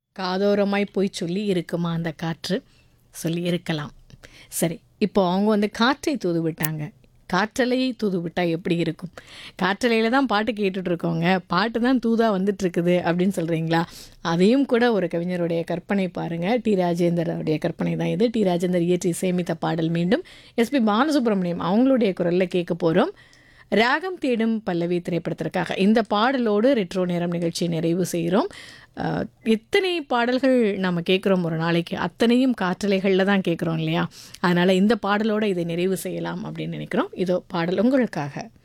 காதோரமாய் போய் சொல்லி இருக்குமா அந்த காற்று சொல்லி இருக்கலாம் சரி இப்போ அவங்க வந்து காற்றை தூது விட்டாங்க காற்றலையை தூது விட்டால் எப்படி இருக்கும் காற்றலையில் தான் பாட்டு கேட்டுட்டு இருக்கோங்க பாட்டு தான் தூதாக வந்துட்டு இருக்குது அப்படின்னு சொல்கிறீங்களா அதையும் கூட ஒரு கவிஞருடைய கற்பனை பாருங்கள் டி ராஜேந்தருடைய கற்பனை தான் இது டி ராஜேந்தர் இயற்றி சேமித்த பாடல் மீண்டும் எஸ்பி பாலசுப்ரமணியம் அவங்களுடைய குரலில் கேட்க போகிறோம் ராகம் தேடும் பல்லவி திரைப்படத்திற்காக இந்த பாடலோடு ரெட்ரோ நேரம் நிகழ்ச்சியை நிறைவு செய்கிறோம் அஹ், எத்தனை பாடல்கள் நம்ம கேட்குறோம் ஒரு நாளைக்கு அத்தனையும் காற்றலைகளில் தான் கேட்குறோம் இல்லையா அதனால் இந்த பாடலோடு இதை நிறைவு செய்யலாம் அப்படின்னு நினைக்கிறோம் இதோ பாடல் உங்களுக்காக